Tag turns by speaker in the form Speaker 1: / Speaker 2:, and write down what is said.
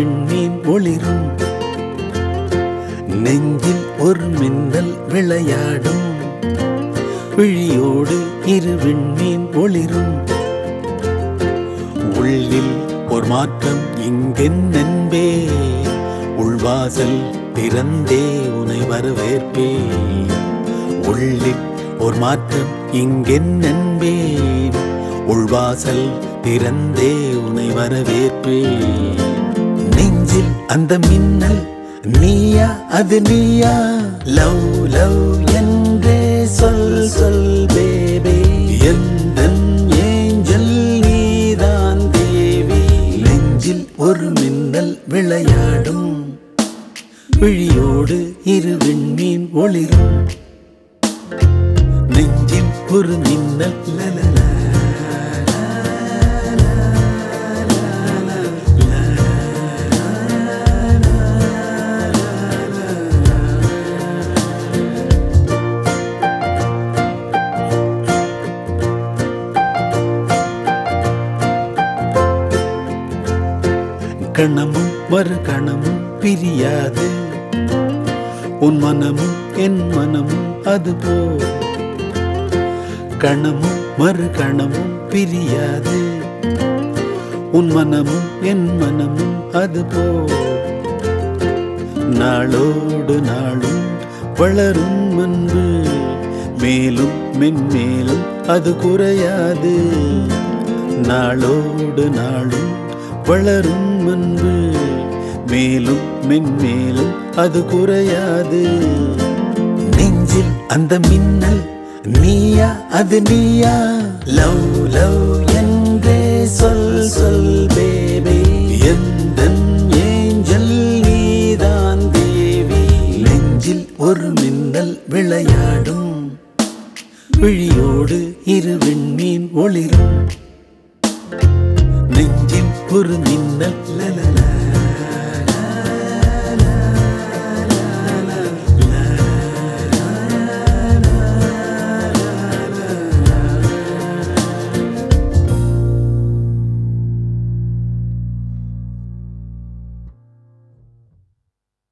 Speaker 1: விண்மீன் ஒளிரும் நெஞ்சில் ஒரு மின்னல் விளையாடும் விழியோடு இரு விண்மீன் ஒளிரும் உள்ளில் ஒரு மாற்றம் இங்கென்னன்பே உள்வாசல் திறந்தே உனை வரவேற்பே உள்ளில் ஒரு மாற்றம் இங்கென்னன்பே உள்வாசல் திறந்தே உனை வரவேற்பே நெஞ்சில் அந்த மின்னல் நீயா அது நீயா லவ் லவ் என்றே சொல் சொல் பேபே எந்த ஏஞ்சல் நீதான் தேவி நெஞ்சில் ஒரு மின்னல் விளையாடும் விழியோடு இரு விண்மீன் ஒளிரும் நெஞ்சில் ஒரு மின்னல் லலலா கணமும் மறு கணமும் பிரியாது உன் மனமும் என் மனமும் அது போ கணமும் மறு கணமும் பிரியாது உன் மனமும் என் மனமும் அது போ நாளோடு நாளும் வளரும் அன்பு மேலும் மென்மேலும் அது குறையாது நாளோடு நாளும் வளரும் அன்பு மேலும் மென்மேலும் அது குறையாது நெஞ்சில் அந்த மின்னல் நீயா அது நீயா லவ் லவ் என்றே சொல் சொல் பேபே எந்த ஏஞ்சல் நீதான் தேவி நெஞ்சில் ஒரு மின்னல் விளையாடும் விழியோடு இரு விண்மீன் ஒளிரும் நெஞ்சில் ஒரு மின்னல் லலலா